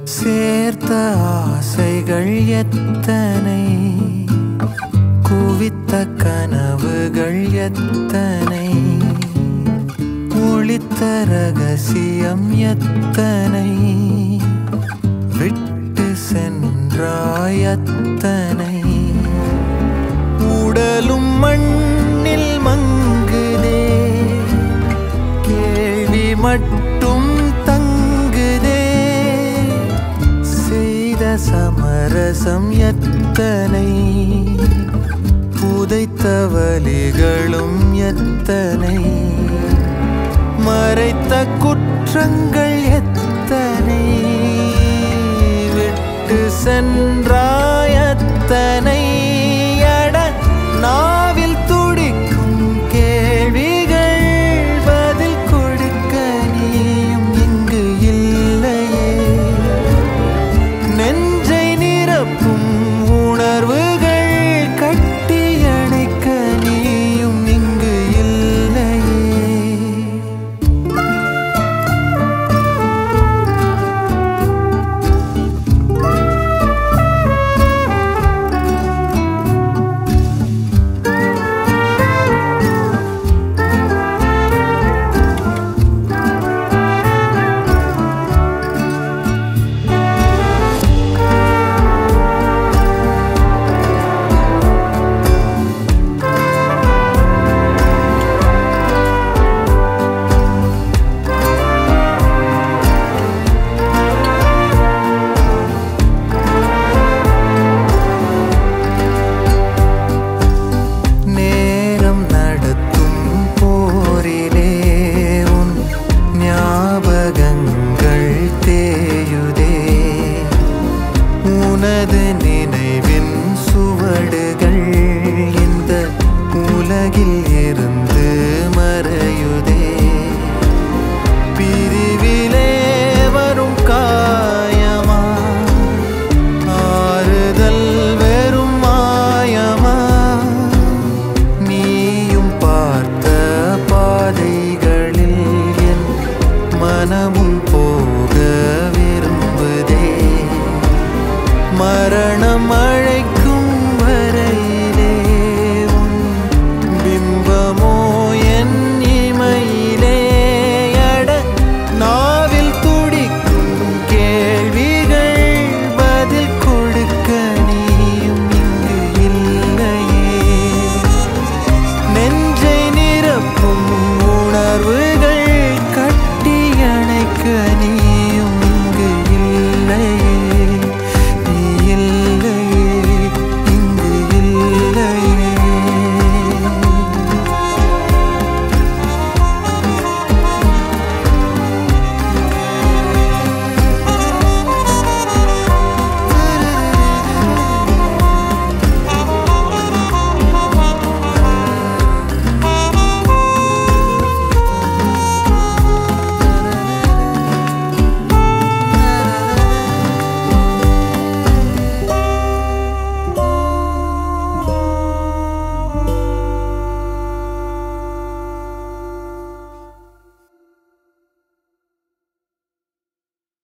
சேர்த்த ஆசைகள் எத்தனை குவித்த கனவுகள் எத்தனை ஒளித்த ரகசியம் எத்தனை விட்டு சென்றாய் அத்தனை உடலும் மண்ணில் மங்குதே கேள்வி மட்டும் தங்குதே செய்த சமரசம் எத்தனை புதைத்த வலிகளும் எத்தனை மறைத்த குற்றங்கள் எத்தனை விட்டு சென்றாய் எத்தனை அட நாவில் துடிக்கும் கேள்விகள் பதில் கொடுக்க நீயும் இங்கு இல்லையே நெஞ்சை நிரப்பும் உணர்வுகள் கட்டி அணைக்க நீயும் இங்கு இல்லையே நேரம் நடத்தும் போரிலே உன் ஞாபகங்கள் தேயுதே உனது நினைவின் சுவடுகள் இந்த உலகில் இருந்து மறையுதே பிரிவிலே வரும் காயமா ஆறுதல் வெறும் மாயமா நீயும் பார்த்த பாதைகளில் என் மனமும் போக விரும்புதே மரணம்